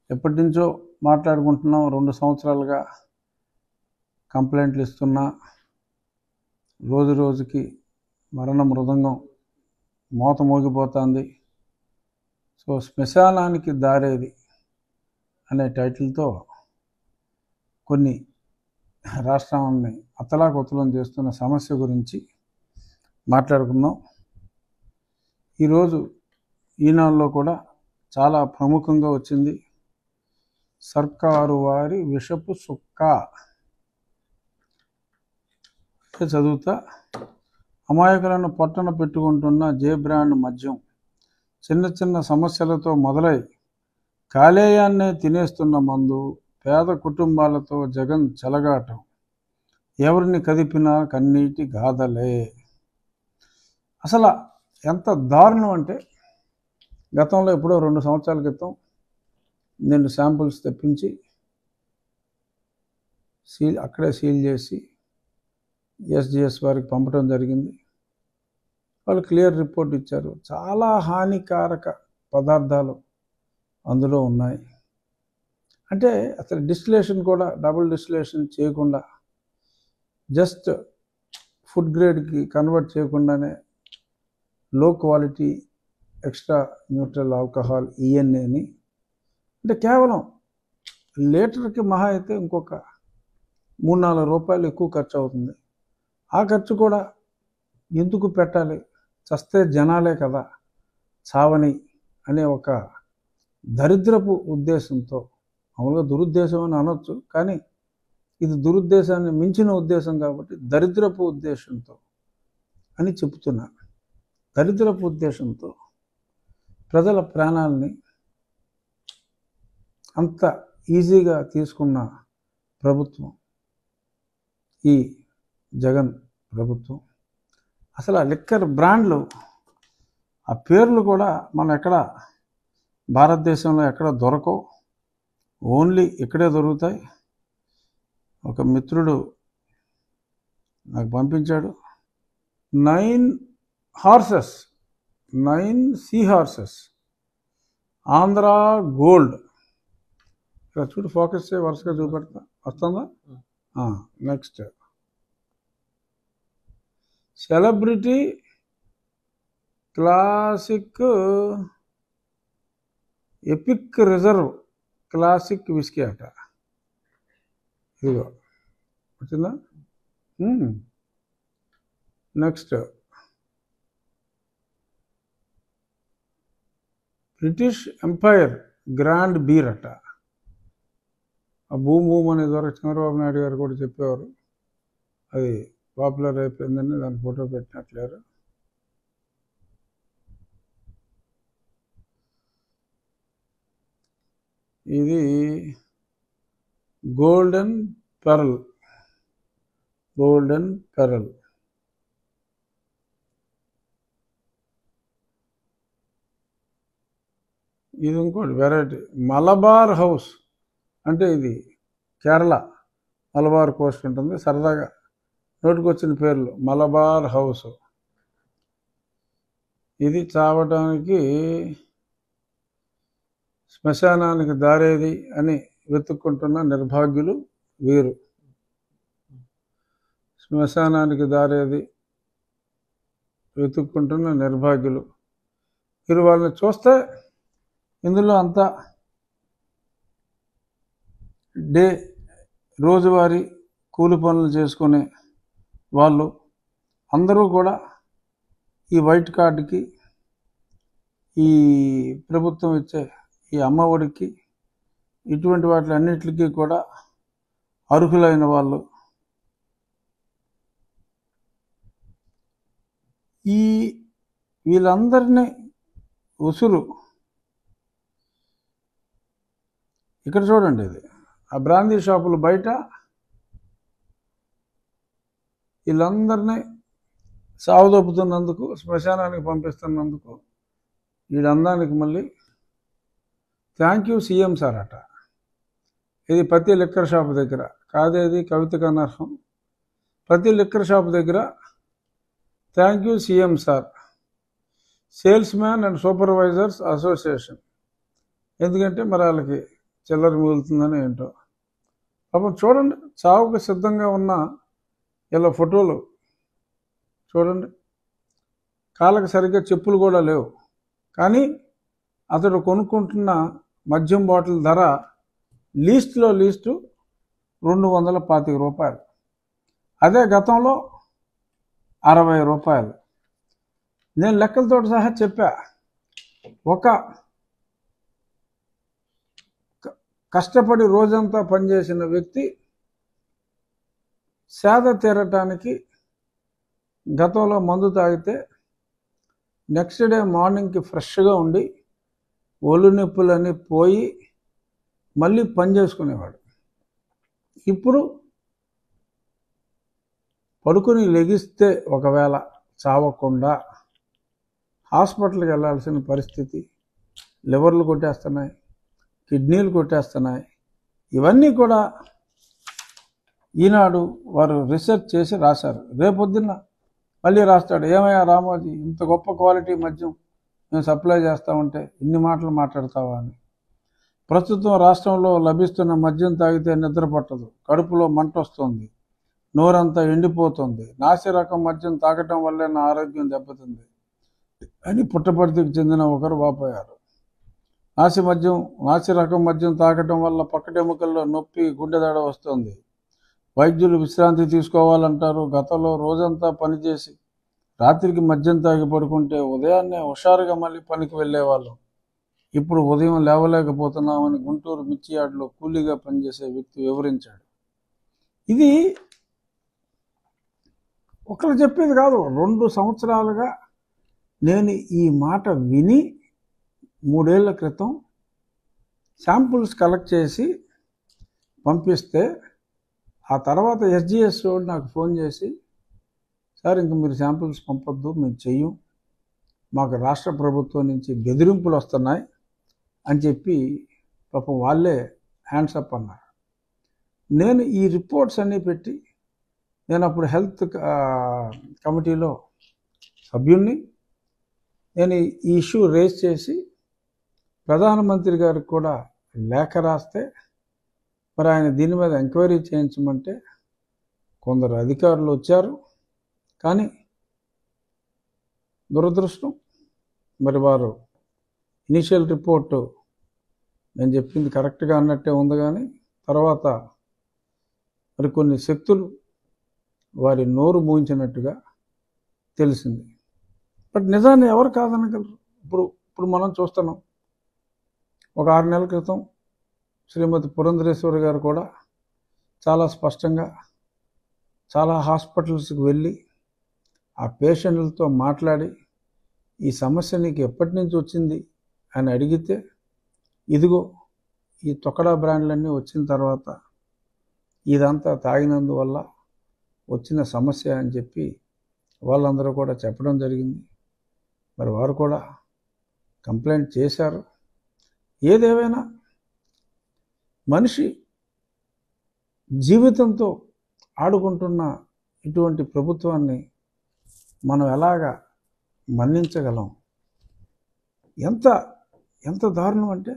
ఎప్పటి నుంచో మాట్లాడుకుంటున్నాం రెండు సంవత్సరాలుగా కంప్లైంట్లు ఇస్తున్నా రోజు రోజుకి మరణ మృదంగం మోత మోగిపోతుంది సో శ్మశానానికి దారేది అనే టైటిల్తో కొన్ని రాష్ట్రాన్ని అతలాకుతలం చేస్తున్న సమస్య గురించి మాట్లాడుకుందాం ఈరోజు ఈనాడులో కూడా చాలా ప్రముఖంగా వచ్చింది సర్కారు వారి విషపు సుక్క ఇక చదువుతా అమాయకులను పట్టణ పెట్టుకుంటున్న జే బ్రాండ్ మద్యం చిన్న చిన్న సమస్యలతో మొదలై కాలేయాన్నే తినేస్తున్న మందు పేద కుటుంబాలతో జగన్ చెలగాటం ఎవరిని కదిపినా కన్నీటి గాథలే అసలు ఎంత దారుణం అంటే గతంలో ఎప్పుడో రెండు సంవత్సరాల క్రితం నేను శాంపుల్స్ తెప్పించి సీల్ అక్కడే సీల్ చేసి ఎస్జిఎస్ వారికి పంపడం జరిగింది వాళ్ళు క్లియర్ రిపోర్ట్ ఇచ్చారు చాలా హానికారక పదార్థాలు అందులో ఉన్నాయి అంటే అసలు డిస్టిలేషన్ కూడా డబుల్ డిస్టిలేషన్ చేయకుండా జస్ట్ ఫుడ్ గ్రేడ్కి కన్వర్ట్ చేయకుండానే low quality extra neutral alcohol ఈఎన్ఏని అంటే కేవలం లీటర్కి మహా అయితే ఇంకొక మూడు నాలుగు రూపాయలు ఎక్కువ ఖర్చు అవుతుంది ఆ ఖర్చు కూడా ఎందుకు పెట్టాలి చస్తే జనాలే కదా చావని అనే ఒక దరిద్రపు ఉద్దేశంతో మామూలుగా దురుద్దేశం అని అనొచ్చు కానీ ఇది దురుద్దేశాన్ని మించిన ఉద్దేశం కాబట్టి దరిద్రపు ఉద్దేశంతో అని చెప్తున్నాను దరిద్రపు ఉద్దేశంతో ప్రజల ప్రాణాలని అంత ఈజీగా తీసుకున్న ప్రభుత్వం ఈ జగన్ ప్రభుత్వం అసలు ఆ లిక్కర్ బ్రాండ్లు ఆ పేర్లు కూడా మనం ఎక్కడ భారతదేశంలో ఎక్కడ దొరకవు ఓన్లీ ఇక్కడే దొరుకుతాయి ఒక మిత్రుడు నాకు పంపించాడు nine horses nine sea horses Andhra gold ఇక్కడ చూడు ఫోకస్ చేయి వరుసగా చూపెడతా వస్తుందా next celebrity classic epic reserve classic whisky అట ఇదిగో వచ్చిందా next British empire grand beer అట ఆ భూమ్ భూమ్ అనేది వరకు చంద్రబాబు నాయుడు గారు కూడా చెప్పేవారు అది పాపులర్ అయిపోయిందని దాని ఫోటో పెట్టినట్లేరు ఇది గోల్డెన్ పెరల్ గోల్డెన్ పెరల్ ఇది ఇంకోటి వెరైటీ మలబార్ హౌస్ అంటే ఇది కేరళ మలబార్ కోస్ట్ ఉంటుంది సరదాగా నోటికొచ్చిన పేర్లు మలబార్ హౌస్ ఇది చావడానికి శ్మశానానికి దారేది అని వెతుక్కుంటున్న నిర్భాగ్యులు వీరు శ్మశానానికి దారేది వెతుక్కుంటున్న నిర్భాగ్యులు మీరు వాళ్ళని చూస్తే ఇందులో అంతా డే రోజువారీ కూలి పనులు చేసుకునే వాళ్ళు అందరూ కూడా ఈ వైట్ కార్డుకి ఈ ప్రభుత్వం ఇచ్చే ఈ అమ్మఒడికి ఇటువంటి వాటి అన్నిటికీ కూడా అర్హులైన వాళ్ళు ఈ వీళ్ళందరినీ ఉసురు ఇక్కడ చూడండి ఇది ఆ బ్రాందీ షాపులు బయట వీళ్ళందరినీ సాగుదొప్పుతున్నందుకు శ్మశానానికి పంపిస్తున్నందుకు వీళ్ళందానికి మళ్ళీ థ్యాంక్ యూ సీఎం సార్ అట ఇది ప్రతి లిక్కర్ షాప్ దగ్గర కాదేది కవితకు అనర్హం ప్రతి లిక్కర్ షాప్ దగ్గర thank you CM sir salesman and supervisors association ఎందుకంటే మరి వాళ్ళకి చిల్లర మిగులుతుందని ఏంటో పాపం చూడండి చావుకు సిద్ధంగా ఉన్న ఇలా ఫోటోలు చూడండి కాళ్ళకి సరిగ్గా చెప్పులు కూడా లేవు కానీ అతడు కొనుక్కుంటున్న మద్యం బాటిల్ ధర లీస్ట్లో లీస్టు రెండు వందల పాతిక రూపాయలు అదే గతంలో అరవై రూపాయలు నేను లెక్కలతో సహా చెప్పా ఒక క- కష్టపడి రోజంతా పనిచేసిన వ్యక్తి సేద తీరటానికి గతంలో మందు తాగితే నెక్స్ట్ డే మార్నింగ్కి ఫ్రెష్గా ఉండి ఒళ్ళు నొప్పులన్నీ పోయి మళ్ళీ పని చేసుకునేవాడు ఇప్పుడు పడుకుని లెగిస్తే ఒకవేళ చావకుండా హాస్పిటల్కి వెళ్ళాల్సిన పరిస్థితి లివర్లు కొట్టేస్తున్నాయి కిడ్నీలు కొట్టేస్తున్నాయి ఇవన్నీ కూడా ఈనాడు వారు రీసెర్చ్ చేసి రాశారు రేపొద్దున్న మళ్ళీ రాస్తాడు ఏమయ్యా రామోజీ ఇంత గొప్ప క్వాలిటీ మద్యం మేము సప్లై చేస్తా ఉంటే ఇన్ని మాటలు మాట్లాడతావా అని ప్రస్తుతం రాష్ట్రంలో లభిస్తున్న మద్యం తాగితే నిద్ర పట్టదు కడుపులో మంట వస్తుంది నోరంతా ఎండిపోతుంది నాసి రకం మద్యం తాగటం వల్లే నా ఆరోగ్యం దెబ్బతింది అని పుట్టపర్తికి చెందిన ఒకరు వాపోయారు నాసి మద్యం నాసి రకం మద్యం తాగటం వల్ల పక్కటెముకల్లో నొప్పి గుండెదడ వస్తుంది వైద్యులు విశ్రాంతి తీసుకోవాలంటారు గతంలో రోజంతా పనిచేసి రాత్రికి మద్యం తాగి పడుకుంటే ఉదయాన్నే హుషారుగా మళ్ళీ పనికి వెళ్ళేవాళ్ళం ఇప్పుడు ఉదయం లేవలేకపోతున్నామని గుంటూరు మిర్చి యార్డులో కూలీగా పనిచేసే వ్యక్తి వివరించాడు ఇది ఒకరు చెప్పేది కాదు రెండు సంవత్సరాలుగా నేను ఈ మాట విని మూడేళ్ల క్రితం శాంపుల్స్ కలెక్ట్ చేసి పంపిస్తే ఆ తర్వాత ఎస్జిఎస్ వాడు నాకు ఫోన్ చేసి సార్ ఇంక మీరు శాంపుల్స్ పంపొద్దు మేము చెయ్యం మాకు రాష్ట్ర ప్రభుత్వం నుంచి బెదిరింపులు వస్తున్నాయి అని చెప్పి పాపం వాళ్ళే హ్యాండ్స్ అప్ అన్నారు నేను ఈ రిపోర్ట్స్ అన్నీ పెట్టి నేను అప్పుడు హెల్త్ ఆ, కమిటీలో సభ్యుణ్ణి నేను ఈ ఇష్యూ రేస్ చేసి ప్రధానమంత్రి గారికి కూడా లేఖ రాస్తే మరి ఆయన దీని మీద ఎంక్వైరీ చేయించమంటే కొందరు అధికారులు వచ్చారు కానీ దురదృష్టం మరి వారు ఇనిషియల్ రిపోర్టు నేను చెప్పింది కరెక్ట్గా అన్నట్టే ఉంది కానీ తర్వాత మరి కొన్ని శక్తులు వారి నోరు మూయించినట్టుగా తెలిసింది బట్ నిజాన్ని ఎవరు కాదనగలరు ఇప్పుడు ఇప్పుడు మనం చూస్తున్నాం ఒక ఆరు నెలల క్రితం శ్రీమతి పురంధరేశ్వరి గారు కూడా చాలా స్పష్టంగా చాలా హాస్పిటల్స్కి వెళ్ళి ఆ పేషెంట్లతో మాట్లాడి ఈ సమస్య నీకు ఎప్పటి నుంచి వచ్చింది అని అడిగితే ఇదిగో ఈ తొక్కడా బ్రాండ్లన్నీ వచ్చిన తర్వాత ఇదంతా తాగినందువల్ల వచ్చిన సమస్య అని చెప్పి వాళ్ళందరూ కూడా చెప్పడం జరిగింది మరి వారు కూడా కంప్లైంట్ చేశారు ఏదేమైనా మనిషి జీవితంతో ఆడుకుంటున్న ఇటువంటి ప్రభుత్వాన్ని మనం ఎలాగా మన్నించగలం ఎంత ఎంత దారుణం అంటే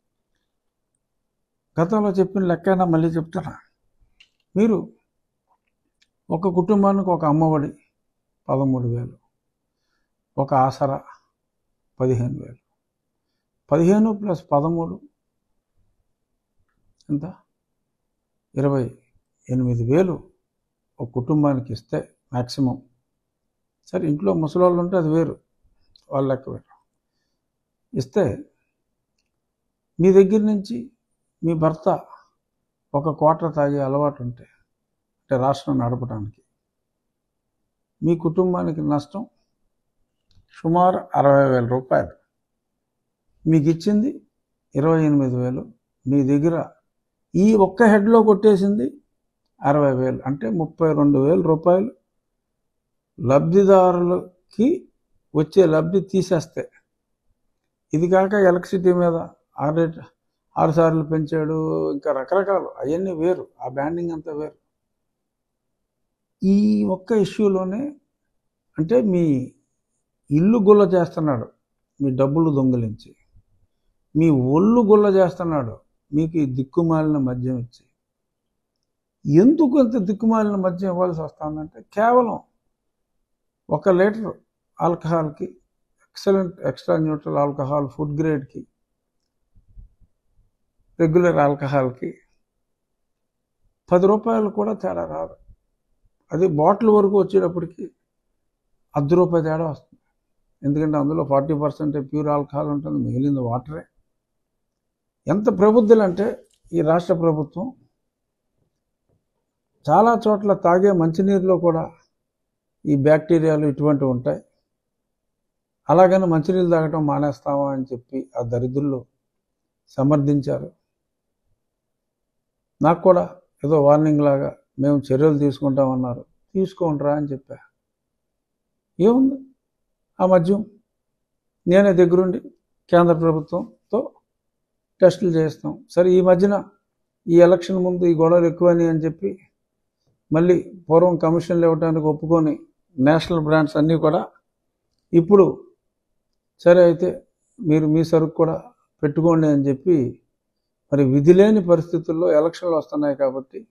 గతంలో చెప్పిన లెక్కైనా మళ్ళీ చెప్తున్నా మీరు ఒక కుటుంబానికి ఒక అమ్మఒడి పదమూడు వేలు ఒక ఆసరా పదిహేను వేలు పదిహేను ప్లస్ పదమూడు ఎంత ఇరవై ఎనిమిది వేలు ఒక కుటుంబానికి ఇస్తే మ్యాక్సిమం సరే ఇంట్లో ముసలోళ్ళు ఉంటే అది వేరు వాళ్ళ లెక్క వేరు ఇస్తే మీ దగ్గర నుంచి మీ భర్త ఒక క్వార్టర్ తాగే అలవాటు ఉంటే అంటే రాష్ట్రం నడపడానికి మీ కుటుంబానికి నష్టం సుమారు అరవై వేల రూపాయలు మీకు ఇచ్చింది ఇరవై ఎనిమిది వేలు మీ దగ్గర ఈ ఒక్క హెడ్లో కొట్టేసింది అరవై వేలు అంటే ముప్పై రెండు వేల రూపాయలు లబ్ధిదారులకి వచ్చే లబ్ధి తీసేస్తే ఇది కాక ఎలక్ట్రిసిటీ మీద ఆరు రేట్ ఆరు సార్లు పెంచాడు ఇంకా రకరకాలు అవన్నీ వేరు ఆ బ్యాండింగ్ అంతా వేరు ఈ ఒక్క ఇష్యూలోనే అంటే మీ ఇల్లు గుల్ల చేస్తున్నాడు మీ డబ్బులు దొంగిలించి మీ ఒళ్ళు గుల్ల చేస్తున్నాడు మీకు ఈ దిక్కుమాలిన మద్యం ఇచ్చి ఎందుకు అంత దిక్కుమాలిన మద్యం ఇవ్వాల్సి వస్తుందంటే కేవలం ఒక లీటర్ ఆల్కహాల్కి excellent extra neutral alcohol food గ్రేడ్కి రెగ్యులర్ ఆల్కహాల్కి పది రూపాయలు కూడా తేడా రాదు అది బాటిల్ వరకు వచ్చేటప్పటికి అర్ధ రూపాయి తేడా వస్తుంది ఎందుకంటే అందులో ఫార్టీ పర్సెంట్ ప్యూర్ ఆల్కహాల్ ఉంటుంది మిగిలింది వాటరే ఎంత ప్రబుద్ధులు అంటే ఈ రాష్ట్ర ప్రభుత్వం చాలా చోట్ల తాగే మంచినీరులో కూడా ఈ బ్యాక్టీరియాలు ఇటువంటివి ఉంటాయి అలాగని మంచినీళ్ళు తాగటం మానేస్తామా అని చెప్పి ఆ దరిద్రులు సమర్థించారు నాకు కూడా ఏదో వార్నింగ్ లాగా మేము చర్యలు తీసుకుంటామన్నారు తీసుకోండిరా అని చెప్పా ఏముంది ఆ మద్యం నేనే దగ్గరుండి కేంద్ర ప్రభుత్వంతో టెస్టులు చేస్తాం సరే ఈ మధ్యన ఈ ఎలక్షన్ ముందు ఈ గొడవలు ఎక్కువని అని చెప్పి మళ్ళీ పూర్వం కమిషన్లు ఇవ్వడానికి ఒప్పుకొని నేషనల్ బ్రాండ్స్ అన్నీ కూడా ఇప్పుడు సరే అయితే మీరు మీ సరుకు కూడా పెట్టుకోండి అని చెప్పి మరి విధి లేని పరిస్థితుల్లో ఎలక్షన్లు వస్తున్నాయి కాబట్టి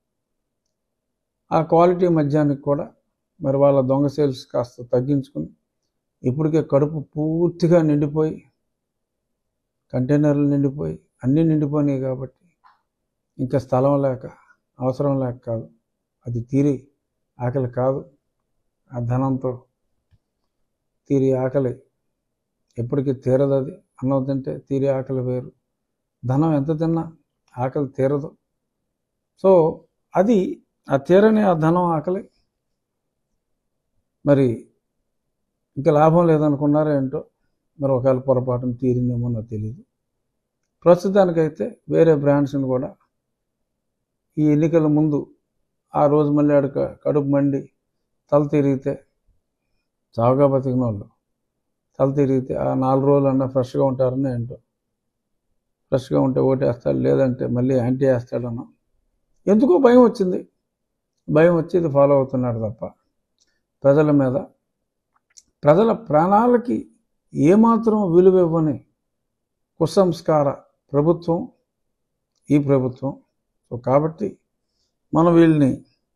ఆ క్వాలిటీ మద్యానికి కూడా మరి వాళ్ళ దొంగ సేల్స్ కాస్త తగ్గించుకుని ఇప్పటికే కడుపు పూర్తిగా నిండిపోయి కంటైనర్లు నిండిపోయి అన్నీ నిండిపోయినాయి కాబట్టి ఇంకా స్థలం లేక అవసరం లేక కాదు అది తీరి ఆకలి కాదు ఆ ధనంతో తీరి ఆకలి ఎప్పటికీ తీరదు అది అన్నం తింటే తీరి ఆకలి వేరు ధనం ఎంత తిన్నా ఆకలి తీరదు సో అది ఆ తీరని ఆ ధనం ఆకలి మరి ఇంకా లాభం లేదనుకున్నారో ఏంటో మరి ఒకవేళ పొరపాటున తీరిందేమో నాకు తెలియదు ప్రస్తుతానికైతే వేరే బ్రాండ్స్ని కూడా ఈ ఎన్నికల ముందు ఆ రోజు మళ్ళీ ఆడ కడుపు మండి తల తిరిగితే చావుగా బతికిన వాళ్ళు తల తిరిగితే ఆ నాలుగు రోజులు అన్నా ఫ్రెష్గా ఉంటారని ఏంటో ఫ్రెష్గా ఉంటే ఓటేస్తాడు లేదంటే మళ్ళీ యాంటీ వేస్తాడన్నా ఎందుకో భయం వచ్చింది భయం వచ్చి ఇది ఫాలో అవుతున్నాడు తప్ప ప్రజల మీద ప్రజల ప్రాణాలకి ఏమాత్రం విలువ ఇవ్వని కుసంస్కార ప్రభుత్వం ఈ ప్రభుత్వం సో కాబట్టి మనం వీళ్ళని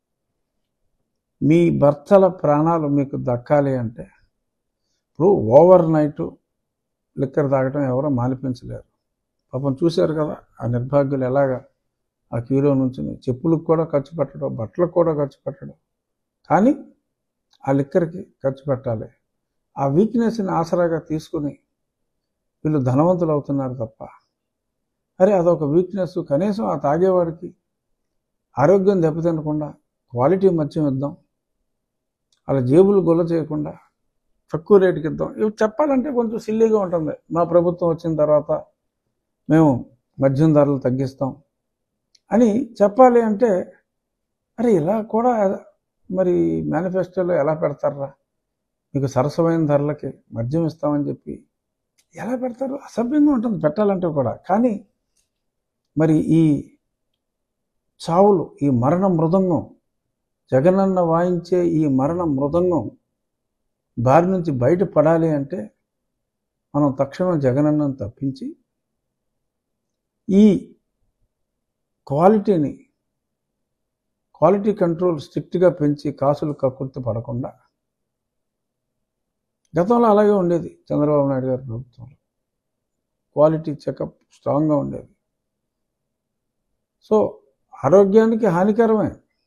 మీ భర్తల ప్రాణాలు మీకు దక్కాలి అంటే ఇప్పుడు ఓవర్ నైట్ లిక్కర్ తాగటం ఎవరో మానిపించలేరు పాపం చూశారు కదా ఆ నిర్భాగ్యులు ఎలాగా ఆ క్యూలో నుంచి చెప్పులకు కూడా ఖర్చు పెట్టడం బట్టలకు కూడా ఖర్చు పెట్టడం కానీ ఆ లిక్కర్కి ఖర్చు పెట్టాలి ఆ వీక్నెస్ని ఆసరాగా తీసుకుని వీళ్ళు ధనవంతులు అవుతున్నారు తప్ప అరే అదొక వీక్నెస్ కనీసం ఆ తాగేవాడికి ఆరోగ్యం దెబ్బతినకుండా క్వాలిటీ మద్యం ఇద్దాం అలా జేబులు గొల్ల చేయకుండా తక్కువ రేటుకి ఇద్దాం ఇవి చెప్పాలంటే కొంచెం సిల్లీగా ఉంటుంది మా ప్రభుత్వం వచ్చిన తర్వాత మేము మద్యం ధరలు తగ్గిస్తాం అని చెప్పాలి అంటే అరే ఇలా కూడా మరి మేనిఫెస్టోలో ఎలా పెడతారా మీకు సరసమైన ధరలకి మద్యం ఇస్తామని చెప్పి ఎలా పెడతారు అసభ్యంగా ఉంటుంది పెట్టాలంటే కూడా కానీ మరి ఈ చావులు ఈ మరణ మృదంగం జగనన్న వాయించే ఈ మరణ మృదంగం బారి నుంచి బయటపడాలి అంటే మనం తక్షణం జగనన్నను తప్పించి ఈ క్వాలిటీని క్వాలిటీ కంట్రోల్ స్ట్రిక్ట్గా పెంచి కాసులు కక్కుర్తి పడకుండా గతంలో అలాగే ఉండేది చంద్రబాబు నాయుడు గారి ప్రభుత్వంలో క్వాలిటీ చెకప్ స్ట్రాంగ్గా ఉండేది సో ఆరోగ్యానికి హానికరమే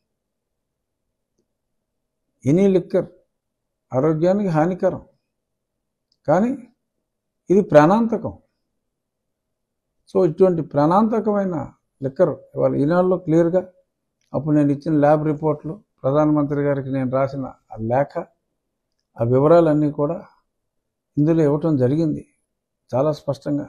ఎనీ లిక్కర్ ఆరోగ్యానికి హానికరం కానీ ఇది ప్రాణాంతకం సో ఇటువంటి ప్రాణాంతకమైన లిక్కర్ ఇవాళ ఈనాడులో క్లియర్గా అప్పుడు నేను ఇచ్చిన ల్యాబ్ రిపోర్ట్లు ప్రధానమంత్రి గారికి నేను రాసిన ఆ లేఖ ఆ వివరాలన్నీ కూడా ఇందులో ఇవ్వటం జరిగింది చాలా స్పష్టంగా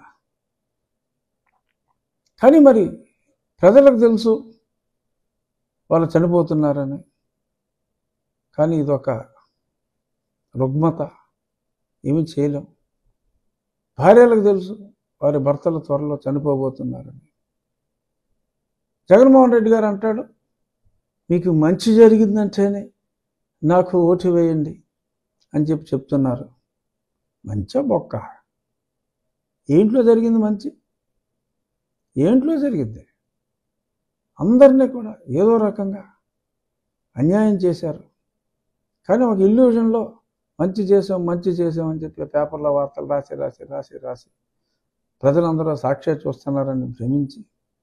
కానీ మరి ప్రజలకు తెలుసు వాళ్ళు చనిపోతున్నారని కానీ ఇదొక రుగ్మత ఏమీ చేయలేం భార్యలకు తెలుసు వారి భర్తలు త్వరలో చనిపోబోతున్నారని జగన్మోహన్ రెడ్డి గారు అంటాడు మీకు మంచి జరిగిందంటేనే నాకు ఓటు వేయండి అని చెప్పి చెప్తున్నారు మంచా బొక్క ఏంట్లో జరిగింది మంచి ఏంట్లో జరిగిద్ది అందరినీ కూడా ఏదో రకంగా అన్యాయం చేశారు కానీ ఒక ఇల్యూజన్లో మంచి చేసాం మంచి చేసాం అని చెప్పి పేపర్లో వార్తలు రాసి రాసి రాసి రాసి ప్రజలందరూ సాక్ష్య చూస్తున్నారని భ్రమించి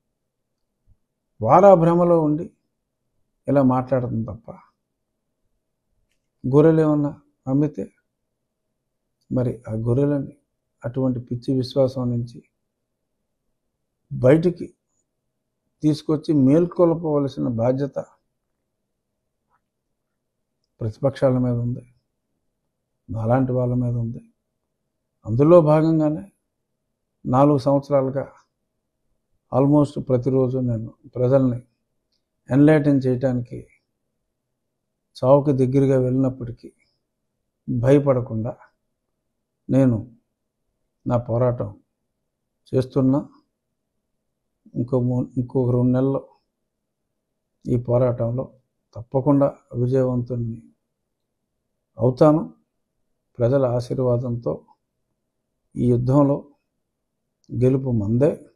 వారా భ్రమలో ఉండి ఇలా మాట్లాడుతుంది తప్ప గొర్రెలు ఏమన్నా అమ్మితే మరి ఆ గొర్రెలని అటువంటి పిచ్చి విశ్వాసం నుంచి బయటికి తీసుకొచ్చి మేల్కొల్పవలసిన బాధ్యత ప్రతిపక్షాల మీద ఉంది నాలాంటి వాళ్ళ మీద ఉంది అందులో భాగంగానే నాలుగు సంవత్సరాలుగా ఆల్మోస్ట్ ప్రతిరోజు నేను ప్రజల్ని ఎన్లైటన్ చేయటానికి చావుకి దగ్గరగా వెళ్ళినప్పటికీ భయపడకుండా నేను నా పోరాటం చేస్తున్నా ఇంకో మూ ఇంకొక రెండు నెలలు ఈ పోరాటంలో తప్పకుండా విజయవంతుని అవుతాను ప్రజల ఆశీర్వాదంతో ఈ యుద్ధంలో గెలుపు మందే